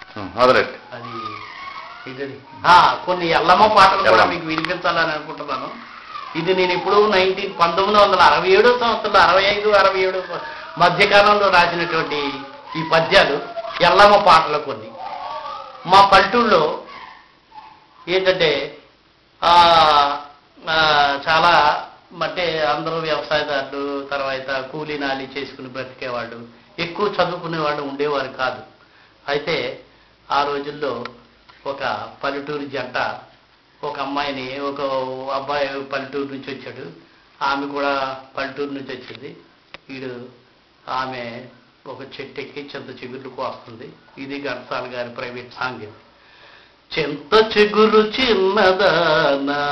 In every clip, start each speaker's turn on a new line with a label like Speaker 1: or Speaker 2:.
Speaker 1: ఉమ్, మొదలెట్టు
Speaker 2: అది ఇదని ఆ, కొన్ని ఎల్లమ్మ పాటలు కూడా
Speaker 1: ఎల్లమ్మ.
Speaker 2: మీకు వినిపించాలని అనుకుంటున్నాను ఇది నేను ఇప్పుడు నైన్టీన్ పంతొమ్మిది వందల అరవై ఏడు సంవత్సరంలో అరవై ఐదు అరవై ఏడు మధ్యకాలంలో రాసినటువంటి ఈ పద్యాలు ఎల్లమ్మ పాటలు కొన్ని మా పల్లెటూళ్ళలో ఏంటంటే ఆ, ఆ, చాలా అంటే అందరూ వ్యవసాయదారులు తర్వాత కూలీ నాలి చేసుకుని బ్రతికేవాళ్ళు ఎక్కువ చదువుకునే వాళ్ళు ఉండేవారు కాదు అయితే ఆ రోజుల్లో ఒక పల్లెటూరు జంట ఒక అమ్మాయిని ఒక అబ్బాయి పల్లెటూరు నుంచి వచ్చాడు ఆమె కూడా పల్లెటూరు నుంచి వచ్చింది వీడు ఆమె ఒక చెట్టు ఎక్కి చింత చిగుర్లు కోస్తుంది ఇది ఘంటసాల గారి ప్రైవేట్ సాంగ్ ఇది చింత చిగురు చిన్నదానా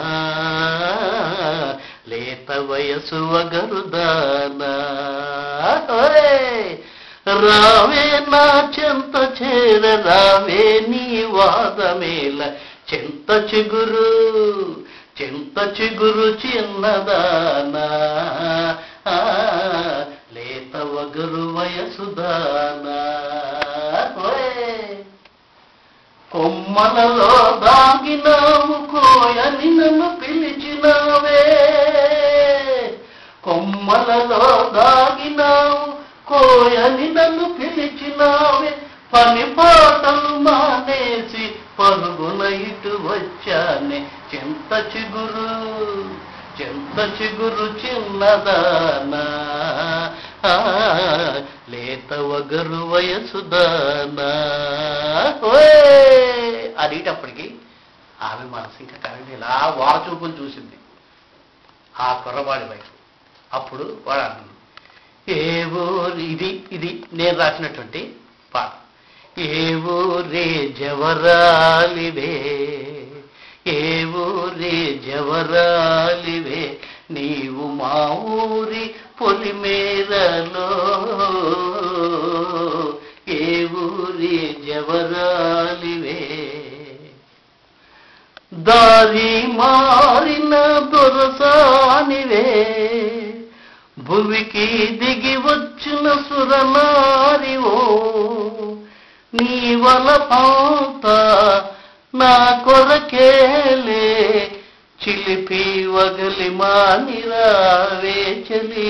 Speaker 2: లేత వయసు వగరుదానా ఓయ్! రావే నా చింత చేర రావే నీ వాదమేల చింత చిగురు చింత చిగురు చిన్నదానా ఆ, లేత వగరు వయసుదానా ఓయ్! కొమ్మలలో దాగినావు కోయని నన్ను పిలిచినావే కొమ్మలలో దాగినావు కోయని నన్ను పిలిచినావే పని పాటలు మానేసి పరుగున ఇటు వచ్చానే చింత చిగురు చింత చిగురు చిన్నదానా ఆ, లేత వగరు వయసుదానా ఓయ్! అనేటప్పటికి ఆమె మనసు ఇంకా కరెంట్ ఇలా వార చూపులు చూసింది ఆ కుర్రవాడి వైపు అప్పుడు వాడు అంటుంది ఏ ఊరు ఇది ఇది నేను రాసినటువంటి పాట ఏ ఊరే జవరాలివే ఏ ఊరే జవరాలివే నీవు మా ఊరి పొలిమేరలో ఏ ఊరి జవరాలివే దారి మారిన దొరసానివే భువికి దిగి వచ్చిన సురనారివో నీ వలపాత నా కొరకేలే చిలిపి వగలి మానిరావే చలి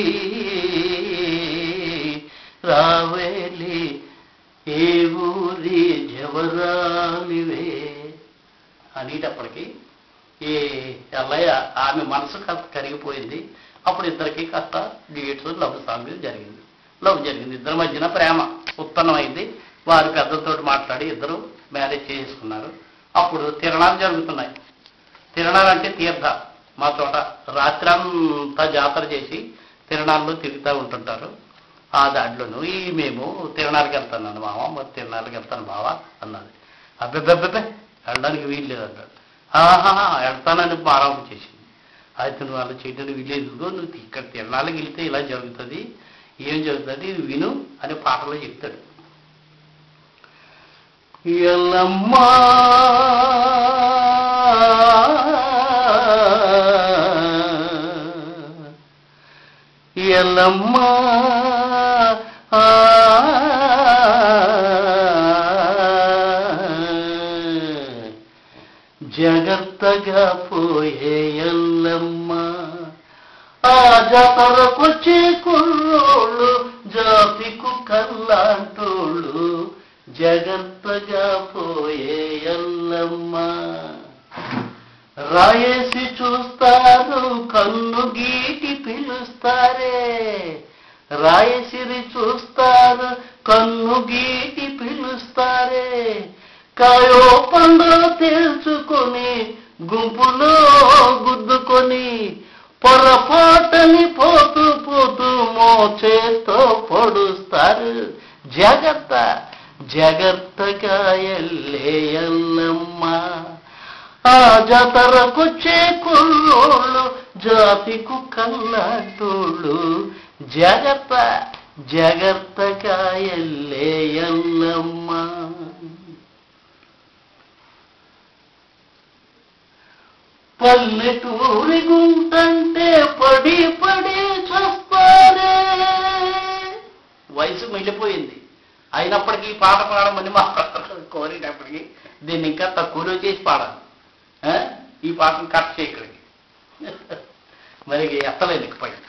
Speaker 2: రావేలి ఏ ఊరి జవరాలివే అనేటప్పటికి ఈ ఎల్లయ్య ఆమె మనసు కాస్త కరిగిపోయింది అప్పుడు ఇద్దరికి కాస్త డ్యూయట్స్ లవ్ సాంగ్ జరిగింది లవ్ జరిగింది ఇద్దరి మధ్యన ప్రేమ ఉత్పన్నమైంది వారు పెద్దలతో మాట్లాడి ఇద్దరు మ్యారేజ్ చేసుకున్నారు అప్పుడు తిరణాలు జరుగుతున్నాయి తిరణాలు అంటే తీర్థ మా చోట రాత్రంతా జాతర చేసి తిరణాల్లో తిరుగుతూ ఉంటుంటారు ఆ దాంట్లోనూ ఈ మేము తిరణాలకి వెళ్తాను మామ మరి తిరణాలకి వెళ్తాను బావా అన్నది అబ్బెబ్బెబ్బెబ్బే వెళ్ళడానికి వీలు లేదు అన్నాడు ఆహా వెళ్తానని ప్రారంభం చేసింది అయితే నువ్వు అలా చేయడానికి వీలేదు నువ్వు ఇక్కడ తిరణాలకి వెళ్తే ఇలా జరుగుతుంది ఏం జరుగుతుంది ఇది విను అని పాటలో చెప్తాడు ఎల్లమ్మా ఎల్లమ్మా ఆ, జాగ్రత్తగా పోయే ఎల్లమ్మ ఆ జాతరకొచ్చే కుర్రోళ్ళు జాతి కుక్కల్లాంటోళ్ళు జాగ్రత్తగా పోయే ఎల్లమ్మ రాయేసి చూస్తారు కన్ను గీటి పిలుస్తారే రాయసిరి చూస్తారు కన్ను గీటి పిలుస్తారే కాయో పండు తెలుసుకొని గుంపులో గుద్దుకొని పొరపాటని పోతూ పోతూ మోచేతో పొడుస్తారు జాగ్రత్త జాగ్రత్తగా ఎల్లే ఎల్లమ్మ ఆ జాతరకొచ్చే కుర్రోళ్ళు జాతి కుక్కల్లాంటోళ్ళు జాగ్రత్త జాగ్రత్తగా ఎల్లే ఎల్లమ్మ పల్లెటూరి గుంటంటే పడి పడి చస్తారే వయసు మిగిలిపోయింది అయినప్పటికీ ఈ పాట పాడమని మా కోరేటప్పటికి దీన్ని ఇంకా తక్కువలో చేసి పాడాలి ఆ? ఈ పాటను కట్ చేయక్కడికి మరి ఎత్తలేదు ఇకపై